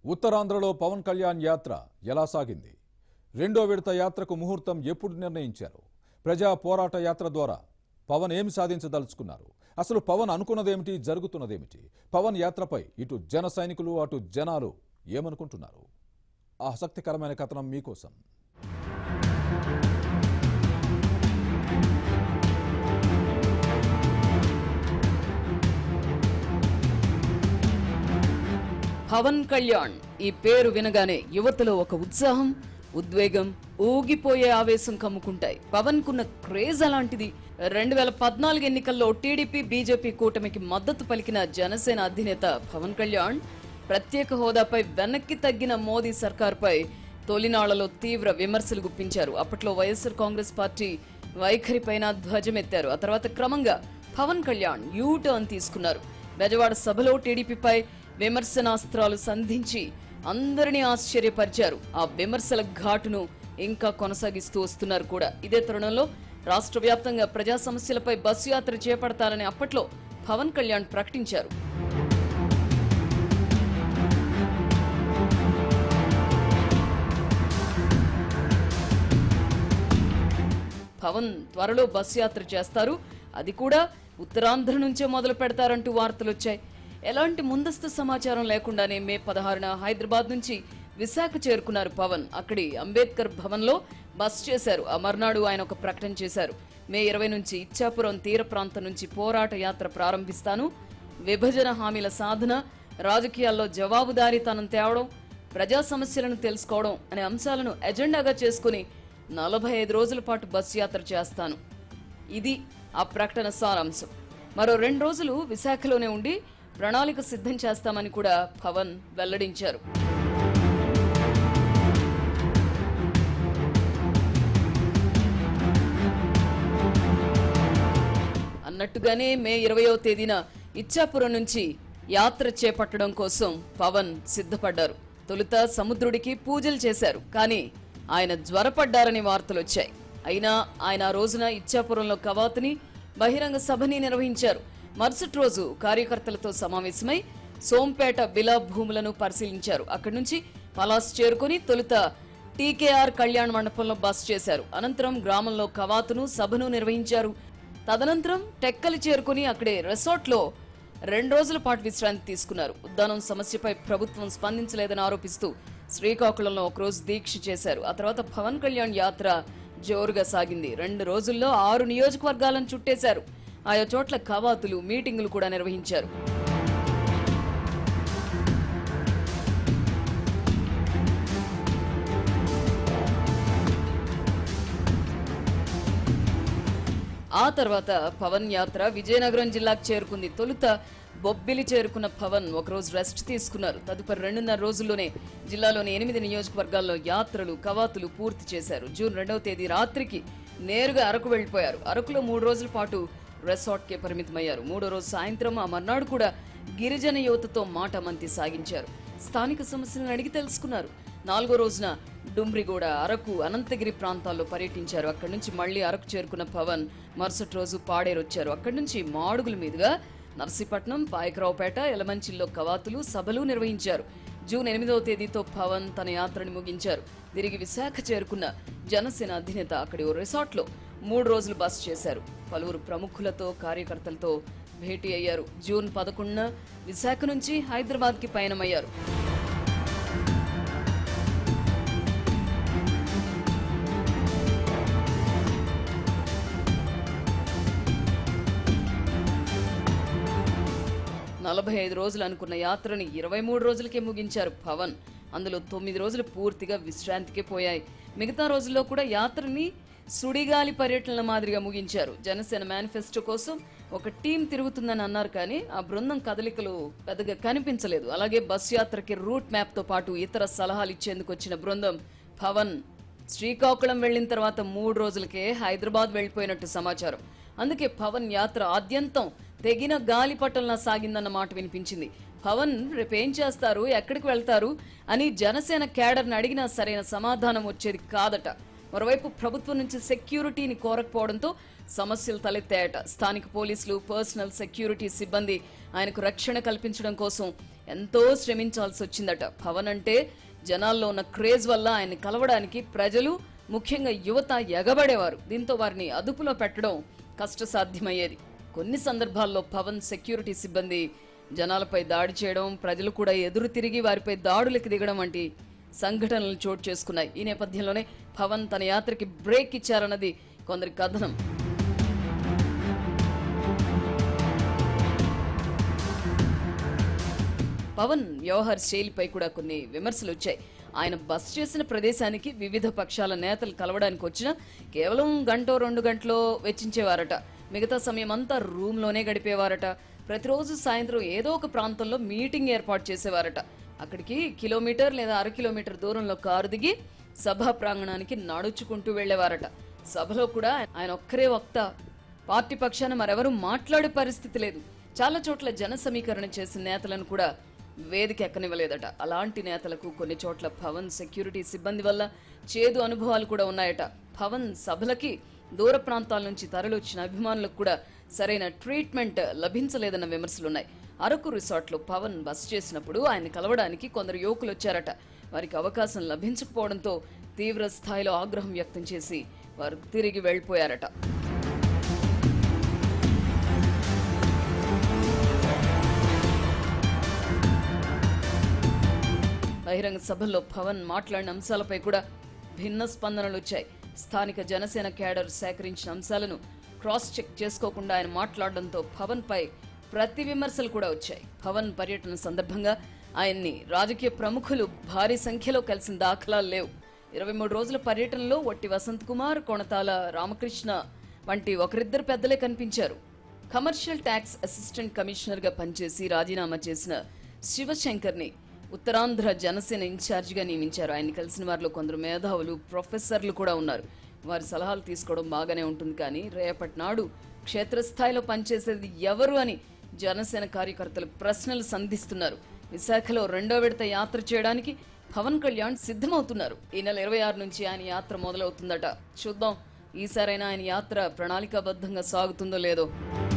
ఉత్తరాంధ్రలో పవన్ కళ్యాణ్ యాత్ర ఎలా సాగింది రెండో విడత యాత్రకు ముహూర్తం ఎప్పుడు నిర్ణయించారు ప్రజా పోరాట యాత్ర ద్వారా పవన్ ఏమి సాధించదలుచుకున్నారు అసలు పవన్ అనుకున్నదేమిటి జరుగుతున్నదేమిటి పవన్ యాత్రపై ఇటు జన సైనికులు అటు జనాలు ఏమనుకుంటున్నారు ఆసక్తికరమైన కథనం మీకోసం పవన్ కళ్యాణ్ ఈ పేరు వినగానే యువతలో ఒక ఉత్సాహం ఉద్వేగం ఊగిపోయే ఆవేశం కమ్ముకుంటాయి పవన్ కున్న క్రేజ్ అలాంటిది రెండు వేల పద్నాలుగు ఎన్నికల్లో టీడీపీ బీజేపీ కూటమికి మద్దతు పలికిన జనసేన అధినేత పవన్ కళ్యాణ్ ప్రత్యేక హోదాపై వెనక్కి తగ్గిన మోదీ సర్కార్పై తొలినాళ్లలో తీవ్ర విమర్శలు గుప్పించారు అప్పట్లో వైఎస్ఆర్ కాంగ్రెస్ పార్టీ వైఖరిపైన ధ్వజమెత్తారు ఆ తర్వాత క్రమంగా పవన్ కళ్యాణ్ యూ టర్న్ తీసుకున్నారు బెజవాడ సభలో టీడీపీపై విమర్శనాస్త్రాలు సంధించి అందరినీ ఆశ్చర్యపరిచారు ఆ విమర్శల ఘాటును ఇంకా కొనసాగిస్తూ వస్తున్నారు కూడా ఇదే తరుణంలో రాష్ట్ర వ్యాప్తంగా ప్రజా సమస్యలపై బస్సు యాత్ర చేపడతారని అప్పట్లో పవన్ కళ్యాణ్ ప్రకటించారు పవన్ త్వరలో బస్సు యాత్ర చేస్తారు అది కూడా ఉత్తరాంధ్ర నుంచే మొదలు పెడతారంటూ వార్తలు వచ్చాయి ఎలాంటి ముందస్తు సమాచారం లేకుండానే మే పదహారున హైదరాబాద్ నుంచి విశాఖ చేరుకున్నారు పవన్ అక్కడి అంబేద్కర్ భవన్ లో బస్ చేశారు ఆ మర్నాడు ఆయన ఒక ప్రకటన చేశారు మే ఇరవై నుంచి ఇచ్చాపురం తీర ప్రాంతం నుంచి పోరాట యాత్ర ప్రారంభిస్తాను విభజన హామీల సాధన రాజకీయాల్లో జవాబుదారీతనం తేవడం ప్రజా సమస్యలను తెలుసుకోవడం అనే అంశాలను ఎజెండాగా చేసుకుని నలభై ఐదు రోజుల పాటు బస్సు యాత్ర చేస్తాను ఇది ఆ ప్రకటన సారాంశం మరో రెండు రోజులు విశాఖలోనే ఉండి ప్రణాళిక సిద్ధం చేస్తామని కూడా పవన్ వెల్లడించారు అన్నట్టుగానే మే ఇరవయో తేదీన ఇచ్చాపురం నుంచి యాత్ర చేపట్టడం కోసం పవన్ సిద్ధపడ్డారు తొలుత సముద్రుడికి పూజలు చేశారు కానీ ఆయన జ్వరపడ్డారని వార్తలు వచ్చాయి అయినా ఆయన ఆ రోజున ఇచ్చాపురంలో కవాతుని బహిరంగ సభని నిర్వహించారు మరుసటి రోజు కార్యకర్తలతో సమావేశమై సోంపేట విలా భూములను పరిశీలించారు అక్కడి నుంచి పలాస్ చేరుకుని తొలుత టీకేఆర్ కళ్యాణ్ మండపంలో బస్ చేశారు అనంతరం గ్రామంలో కవాతును సభను నిర్వహించారు తదనంతరం టెక్కలి చేరుకుని అక్కడే రెసార్ట్లో రెండు రోజుల పాటు విశ్రాంతి తీసుకున్నారు ఉద్దానం సమస్యపై ప్రభుత్వం స్పందించలేదని ఆరోపిస్తూ శ్రీకాకుళంలో ఒకరోజు దీక్ష చేశారు ఆ తర్వాత పవన్ కళ్యాణ్ యాత్ర జోరుగా సాగింది రెండు రోజుల్లో ఆరు నియోజకవర్గాలను చుట్టేశారు ఆయా చోట్ల కవాతులు మీటింగులు కూడా నిర్వహించారు ఆ తర్వాత పవన్ యాత్ర విజయనగరం జిల్లాకు చేరుకుంది తొలుత బొబ్బిలి చేరుకున్న పవన్ ఒకరోజు రెస్ట్ తీసుకున్నారు తదుపరి రెండున్నర రోజుల్లోనే జిల్లాలోని ఎనిమిది నియోజకవర్గాల్లో యాత్రలు కవాతులు పూర్తి చేశారు జూన్ రెండవ తేదీ రాత్రికి నేరుగా అరకు వెళ్లిపోయారు అరకులో మూడు రోజుల పాటు రెసార్ట్కే పరిమితమయ్యారు మూడో రోజు సాయంత్రం ఆ మర్నాడు కూడా గిరిజన యువతతో మాట మంతి సాగించారు స్థానిక సమస్యలను అడిగి తెలుసుకున్నారు నాలుగో రోజున డుమ్రిగూడ అరకు అనంతగిరి ప్రాంతాల్లో పర్యటించారు అక్కడి నుంచి మళ్లీ అరకు చేరుకున్న పవన్ మరుసటి రోజు పాడేరు వచ్చారు అక్కడి నుంచి మాడుగుల మీదుగా నర్సీపట్నం పాయకరావుపేట ఎలమంచిల్లో కవాతులు సభలు నిర్వహించారు జూన్ ఎనిమిదవ తేదీతో పవన్ తన యాత్రని ముగించారు తిరిగి విశాఖ చేరుకున్న జనసేన అధినేత అక్కడి ఓ రిసార్ట్లో మూడు రోజులు బస చేశారు పలువురు ప్రముఖులతో కార్యకర్తలతో భేటీ అయ్యారు జూన్ పదకొండున విశాఖ నుంచి హైదరాబాద్కి పయనమయ్యారు నలభై ఐదు రోజులు అనుకున్న యాత్రని ఇరవై మూడు రోజులకే ముగించారు పవన్ అందులో తొమ్మిది రోజులు పూర్తిగా విశ్రాంతికే పోయాయి మిగతా రోజుల్లో కూడా యాత్రని సుడిగాలి పర్యటనల మాదిరిగా ముగించారు జనసేన మేనిఫెస్టో కోసం ఒక టీం తిరుగుతుందని అన్నారు కానీ ఆ బృందం కదలికలు పెద్దగా కనిపించలేదు అలాగే బస్ యాత్రకి రూట్ మ్యాప్ తో పాటు ఇతర సలహాలు ఇచ్చేందుకు వచ్చిన బృందం పవన్ శ్రీకాకుళం వెళ్లిన తర్వాత మూడు రోజులకే హైదరాబాద్ వెళ్లిపోయినట్టు సమాచారం అందుకే పవన్ యాత్ర ఆద్యంతం తెగిన గాలిపటంలా సాగిందన్న మాట వినిపించింది పవన్ రేపేం చేస్తారు ఎక్కడికి వెళ్తారు అని జనసేన క్యాడర్ని అడిగినా సరైన సమాధానం వచ్చేది కాదట మరోవైపు ప్రభుత్వం నుంచి సెక్యూరిటీని కోరకపోవడంతో సమస్యలు తలెత్తాయట స్థానిక పోలీసులు పర్సనల్ సెక్యూరిటీ సిబ్బంది ఆయనకు రక్షణ కల్పించడం కోసం ఎంతో శ్రమించాల్సి వచ్చిందట పవన్ అంటే జనాల్లో ఉన్న క్రేజ్ వల్ల ఆయన్ని కలవడానికి ప్రజలు ముఖ్యంగా యువత ఎగబడేవారు దీంతో వారిని అదుపులో పెట్టడం కష్టసాధ్యమయ్యేది కొన్ని సందర్భాల్లో పవన్ సెక్యూరిటీ సిబ్బంది జనాలపై దాడి చేయడం ప్రజలు కూడా ఎదురు తిరిగి వారిపై దాడులకు దిగడం వంటి సంఘటనలు చోటు చేసుకున్నాయి ఈ నేపథ్యంలోనే పవన్ తన యాత్రకి బ్రేక్ ఇచ్చారన్నది కొందరి కథనం పవన్ వ్యవహార శైలిపై కూడా కొన్ని విమర్శలు వచ్చాయి ఆయన బస్ చేసిన ప్రదేశానికి వివిధ పక్షాల నేతలు కలవడానికి వచ్చిన కేవలం గంటో రెండు గంటలో వెచ్చించేవారట మిగతా సమయం అంతా రూమ్లోనే గడిపేవారట ప్రతిరోజు సాయంత్రం ఏదో ఒక ప్రాంతంలో మీటింగ్ ఏర్పాటు చేసేవారట అక్కడికి కిలోమీటర్ లేదా అర కిలోమీటర్ దూరంలో కారు దిగి సభా ప్రాంగణానికి నడుచుకుంటూ వెళ్లేవారట సభలో కూడా ఆయన ఒక్కరే వక్త పార్టీ పక్షాన మరెవరూ మాట్లాడే పరిస్థితి లేదు చాలా చోట్ల జన సమీకరణ చేసిన నేతలను కూడా వేదిక ఎక్కనివ్వలేదట అలాంటి నేతలకు కొన్ని చోట్ల పవన్ సెక్యూరిటీ సిబ్బంది వల్ల చేదు అనుభవాలు కూడా ఉన్నాయట పవన్ సభలకి దూర ప్రాంతాల నుంచి తరలివచ్చిన అభిమానులకు కూడా సరైన ట్రీట్మెంట్ లభించలేదన్న విమర్శలున్నాయి అరకు రిసార్ట్లో పవన్ బస చేసినప్పుడు ఆయన కలవడానికి కొందరు యువకులు వచ్చారట వారికి అవకాశం లభించకపోవడంతో తీవ్ర స్థాయిలో ఆగ్రహం వ్యక్తం చేసి వారు తిరిగి వెళ్ళిపోయారట బహిరంగ సభల్లో పవన్ మాట్లాడిన అంశాలపై కూడా భిన్న స్పందనలు వచ్చాయి స్థానిక జనసేన క్యాడర్ సేకరించిన అంశాలను క్రాస్ చెక్ చేసుకోకుండా ఆయన మాట్లాడడంతో పవన్ పై ప్రతి విమర్శలు కూడా వచ్చాయి పవన్ పర్యటన సందర్భంగా ఆయన్ని రాజకీయ ప్రముఖులు భారీ సంఖ్యలో కలిసిన దాఖలాలు లేవు ఇరవై మూడు రోజుల పర్యటనలో వట్టి వసంత్ కుమార్ కొణతాల రామకృష్ణ వంటి ఒకరిద్దరు పెద్దలే కనిపించారు కమర్షియల్ ట్యాక్స్ అసిస్టెంట్ కమిషనర్గా పనిచేసి రాజీనామా చేసిన శివశంకర్ని ఉత్తరాంధ్ర జనసేన ఇన్ఛార్జిగా నియమించారు ఆయన కలిసిన వారిలో కొందరు మేధావులు ప్రొఫెసర్లు కూడా ఉన్నారు వారి సలహాలు తీసుకోవడం బాగానే ఉంటుంది కానీ రేపటి నాడు క్షేత్రస్థాయిలో పనిచేసేది ఎవరు అని జనసేన కార్యకర్తలు ప్రశ్నలు సంధిస్తున్నారు విశాఖలో రెండో విడత యాత్ర చేయడానికి పవన్ కళ్యాణ్ సిద్ధమవుతున్నారు ఈ నెల ఇరవై ఆరు నుంచి ఆయన యాత్ర మొదలవుతుందట చూద్దాం ఈసారైనా ఆయన యాత్ర ప్రణాళికాబద్ధంగా సాగుతుందో లేదో